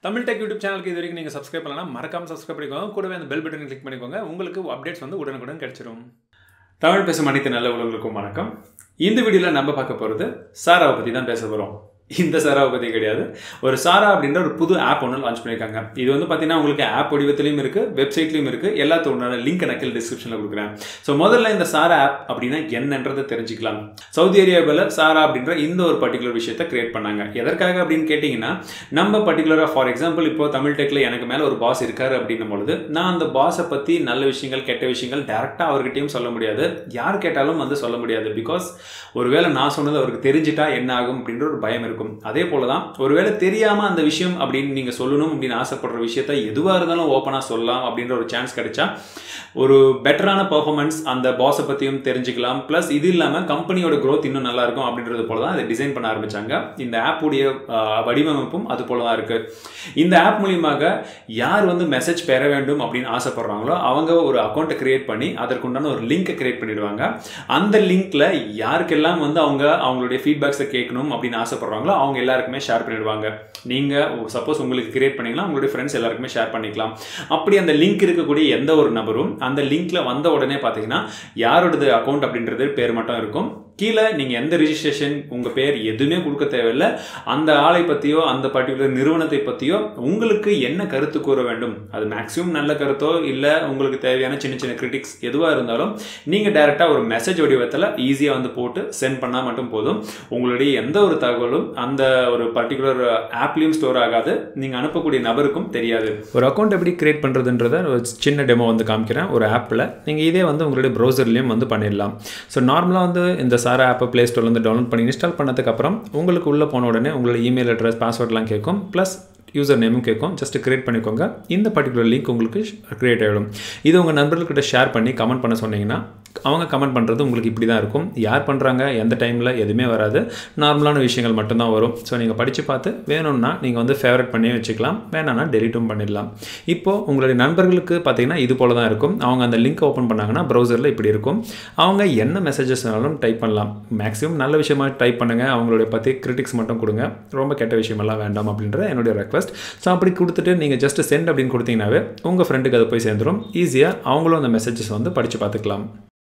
Tamil tech YouTube சேனலுக்கு இது வரைக்கும் நீங்கள் சப்ஸ்கிரைப் பண்ணலாம் மறக்காம சப்ஸ்கிரைப் பண்ணிக்கோங்க கூடவே அந்த பெல் பட்டன் கிளிக் பண்ணிக்கோங்க உங்களுக்கு அப்டேட்ஸ் வந்து உடனுக்குடன் கிடைச்சிரும் தமிழ் பேசும் அனைத்து நல்ல உலகளுக்கும் வணக்கம் இந்த வீடியோவில் நம்ம பார்க்க போகிறது சாராவை பற்றி தான் பேச போகிறோம் இந்த சாராவை பற்றி கிடையாது ஒரு சாரா அப்படின்ற ஒரு புது ஆப் ஒன்று லான்ச் பண்ணியிருக்காங்க இது வந்து பார்த்தீங்கன்னா உங்களுக்கு ஆப் வடிவத்திலையும் இருக்குது வெப்சைட்லையும் இருக்குது எல்லாத்தோட லிங்க் எனக்கு டிஸ்கிரிப்ஷனில் கொடுக்குறேன் ஸோ முதல்ல இந்த சாரா ஆப் அப்படின்னா என்னன்றதை தெரிஞ்சுக்கலாம் சவுதி அரேபியாவில் சாரா அப்படின்ற இந்த ஒரு பர்டிகுலர் விஷயத்தை கிரியேட் பண்ணாங்க எதற்காக அப்படின்னு கேட்டிங்கன்னா நம்ம பர்டிகுலராக ஃபார் எக்ஸாம்பிள் இப்போ தமிழ் டெக்கில் எனக்கு மேலே ஒரு பாஸ் இருக்காரு அப்படின்னும் பொழுது நான் அந்த பாஸை பற்றி நல்ல விஷயங்கள் கெட்ட விஷயங்கள் டேரெக்டாக அவர்கிட்டயும் சொல்ல முடியாது யார் கேட்டாலும் வந்து சொல்ல முடியாது பிகாஸ் ஒருவேளை நான் சொன்னது அவருக்கு தெரிஞ்சிட்டா என்ன ஆகும் அப்படின்ற ஒரு பயம் இருக்கும் அதே போல தான் ஒருவேளை தெரியாமல் அந்த விஷயம் அப்படின்னு நீங்கள் சொல்லணும் அப்படின்னு ஆசைப்படுற விஷயத்த எதுவாக இருந்தாலும் ஓப்பனாக சொல்லலாம் அப்படின்ற ஒரு சான்ஸ் கிடைச்சா ஒரு பெட்டரான பர்ஃபார்மன்ஸ் அந்த பாஸை பற்றியும் தெரிஞ்சுக்கலாம் ப்ளஸ் இது இல்லாமல் கம்பெனியோட growth இன்னும் நல்லா இருக்கும் அப்படின்றது போல தான் அதை டிசைன் பண்ண ஆரம்பிச்சாங்க இந்த ஆப்புடைய வடிவமைப்பும் அது போல தான் இருக்குது இந்த ஆப் மூலியமாக யார் வந்து மெசேஜ் பெற வேண்டும் அப்படின்னு ஆசைப்படுறாங்களோ அவங்க ஒரு அக்கௌண்ட்டை கிரியேட் பண்ணி அதற்குண்டான ஒரு லிங்கை கிரியேட் பண்ணிடுவாங்க அந்த லிங்க்ல யாருக்கெல்லாம் வந்து அவங்க அவங்களுடைய ஃபீட்பேக்ஸை கேட்கணும் அப்படின்னு ஆசைப்படுறாங்களோ அவங்க எல்லாருக்குமே ஷேர் பண்ணிடுவாங்க நீங்கள் சப்போஸ் உங்களுக்கு கிரியேட் பண்ணீங்கன்னா உங்களுடைய ஃப்ரெண்ட்ஸ் எல்லாருக்குமே ஷேர் பண்ணிக்கலாம் அப்படி அந்த லிங்க் இருக்கக்கூடிய எந்த ஒரு நபரும் அந்த லிங்க்ல வந்த உடனே பார்த்தீங்கன்னா யாரோடது அக்கௌண்ட் அப்படின்றது பேர் மட்டும் இருக்கும் கீழே நீங்கள் எந்த ரிஜிஸ்ட்ரேஷன் உங்கள் பேர் எதுவுமே கொடுக்க தேவையில்லை அந்த ஆளை பற்றியோ அந்த பர்டிகுலர் நிறுவனத்தை பற்றியோ உங்களுக்கு என்ன கருத்து கூற வேண்டும் அது மேக்ஸிமம் நல்ல கருத்தோ இல்லை உங்களுக்கு தேவையான சின்ன சின்ன கிரிட்டிக்ஸ் எதுவாக இருந்தாலும் நீங்கள் டைரெக்டாக ஒரு மெசேஜ் வடிவத்தில் ஈஸியாக வந்து போட்டு சென்ட் பண்ணால் மட்டும் போதும் உங்களுடைய எந்த ஒரு தகவலும் அந்த ஒரு பர்டிகுலர் ஆப்லேயும் ஸ்டோர் ஆகாது நீங்கள் அனுப்பக்கூடிய நபருக்கும் தெரியாது ஒரு அக்கௌண்ட் எப்படி கிரியேட் பண்ணுறதுன்றத ஒரு சின்ன டெமோ வந்து காமிக்கிறேன் ஒரு ஆப்பில் நீங்கள் இதே வந்து உங்களுடைய ப்ரௌசர்லேயும் வந்து பண்ணிடலாம் ஸோ நார்மலாக வந்து இந்த சாரா ஆப்பை ப்ளே ஸ்டோர்லேருந்து டவுன்லோட் பண்ணி இன்ஸ்டால் பண்ணதுக்கப்புறம் உங்களுக்கு உள்ளே போன உடனே உங்களோட இமெயில் அட்ரஸ் பாஸ்வேர்ட்லாம் கேட்கும் ப்ளஸ் யூசர் நேமும் கேட்கும் ஜஸ்ட் கிரியேட் பண்ணிக்கோங்க இந்த பர்டிகுலர் லிங்க் உங்களுக்கு கிரியேட் ஆகிடும் இது உங்கள் நண்பர்கள்கிட்ட ஷேர் பண்ணி கமெண்ட் பண்ண சொன்னீங்கன்னா அவங்க கமெண்ட் பண்ணுறது உங்களுக்கு இப்படி தான் இருக்கும் யார் பண்ணுறாங்க எந்த டைமில் எதுவுமே வராது நார்மலான விஷயங்கள் மட்டும்தான் வரும் ஸோ நீங்கள் படித்து பார்த்து வேணும்னா நீங்கள் வந்து ஃபேவரட் பண்ணி வச்சுக்கலாம் வேணாம்னா டெலிட்டும் பண்ணிடலாம் இப்போது உங்களுடைய நண்பர்களுக்கு பார்த்தீங்கன்னா இது போல தான் இருக்கும் அவங்க அந்த லிங்க் ஓப்பன் பண்ணாங்கன்னா ப்ரௌசரில் இப்படி இருக்கும் அவங்க என்ன மெசேஜஸ் வேணாலும் டைப் பண்ணலாம் மேக்ஸிமம் நல்ல விஷயமா டைப் பண்ணுங்கள் அவங்களுடைய பற்றி கிரிட்டிக்ஸ் மட்டும் கொடுங்க ரொம்ப கெட்ட விஷயமெல்லாம் வேண்டாம் அப்படின்ற என்னுடைய ரெக்வஸ்ட் ஸோ அப்படி கொடுத்துட்டு நீங்கள் ஜஸ்ட் சென்ட் அப்படின்னு கொடுத்தீங்கன்னாவே உங்கள் ஃப்ரெண்டுக்கு அது போய் சேர்ந்துடும் ஈஸியாக அவங்களும் அந்த மெசேஜஸ் வந்து படித்து பார்த்துக்கலாம்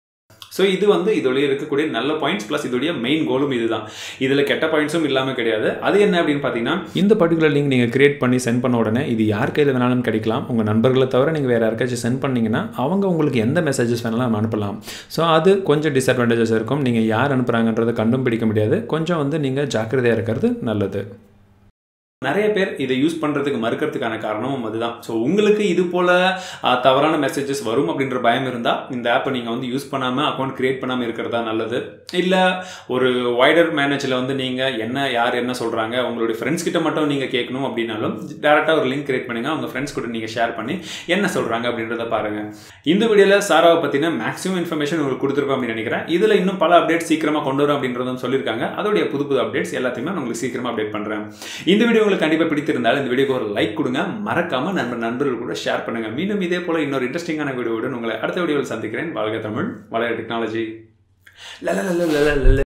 ஸோ இது வந்து இதோடைய இருக்கக்கூடிய நல்ல பாயிண்ட்ஸ் ப்ளஸ் இதோடைய மெயின் கோலும் இதுதான் இதில் கெட்ட பாயிண்ட்ஸும் இல்லாமல் கிடையாது அது என்ன அப்படின்னு பார்த்தீங்கன்னா இந்த பர்டிகுலர் லிங்க் நீங்கள் கிரியேட் பண்ணி சென்ட் பண்ண உடனே இது யார் கையில் வேணாலும் கிடைக்கலாம் உங்கள் நண்பர்களை தவிர நீங்கள் வேறு யாருக்காச்சும் சென்ட் பண்ணீங்கன்னா அவங்க உங்களுக்கு எந்த மெசேஜஸ் வேணாலும் அனுப்பலாம் ஸோ அது கொஞ்சம் டிஸ்அட்வான்டேஜஸ் இருக்கும் நீங்கள் யார் அனுப்புகிறாங்கன்றதை கண்டும் பிடிக்க முடியாது கொஞ்சம் வந்து நீங்கள் ஜாக்கிரதையாக இருக்கிறது நல்லது நிறைய பேர் இதை யூஸ் பண்ணுறதுக்கு மறுக்கிறதுக்கான காரணமும் அதுதான் ஸோ உங்களுக்கு இது போல் தவறான மெசேஜஸ் வரும் அப்படின்ற பயம் இருந்தால் இந்த ஆப்பை நீங்கள் வந்து யூஸ் பண்ணாமல் அக்கௌண்ட் க்ரியேட் பண்ணாமல் இருக்கிறதா நல்லது இல்லை ஒரு வைடர் மேனேஜில் வந்து நீங்கள் என்ன யார் என்ன சொல்கிறாங்க உங்களுடைய ஃப்ரெண்ட்ஸ் கிட்ட மட்டும் நீங்கள் கேட்கணும் அப்படின்னாலும் டேரெக்டாக ஒரு லிங்க் கிரியேட் பண்ணுங்கள் அவங்க ஃப்ரெண்ட்ஸ் கூட நீங்கள் ஷேர் பண்ணி என்ன சொல்கிறாங்க அப்படின்றத பாருங்கள் இந்த வீடியோவில் சாராவை பற்றின மேக்ஸிமம் இன்ஃபர்மேஷன் உங்களுக்கு கொடுத்துருப்போம் அப்படின்னு நினைக்கிறேன் இதில் இன்னும் பல அப்டேட்ஸ் சீக்கிரமாக கொண்டு வரும் அப்படின்றதும் சொல்லியிருக்காங்க அதோடைய புது புது அப்டேட்ஸ் எல்லாத்தையுமே நான் உங்களுக்கு சீக்கிரமாக அப்டேட் பண்ணுறேன் இந்த வீடியோ உங்களுக்கு கண்டிப்பாக பிடித்திருந்தால் இந்த வீடியோக்கு ஒரு லைக் கொடுங்க மறக்காம நண்பர் நண்பர்கள் கூட ஷேர் பண்ணுங்க மீண்டும் இதே போல இன்னொரு இன்ட்ரெஸ்டிங்கான வீடியோவுடன் உங்களை அடுத்த வீடியோவில் சந்திக்கிறேன் வாழ்க தமிழ் வளர டெக்னாலஜி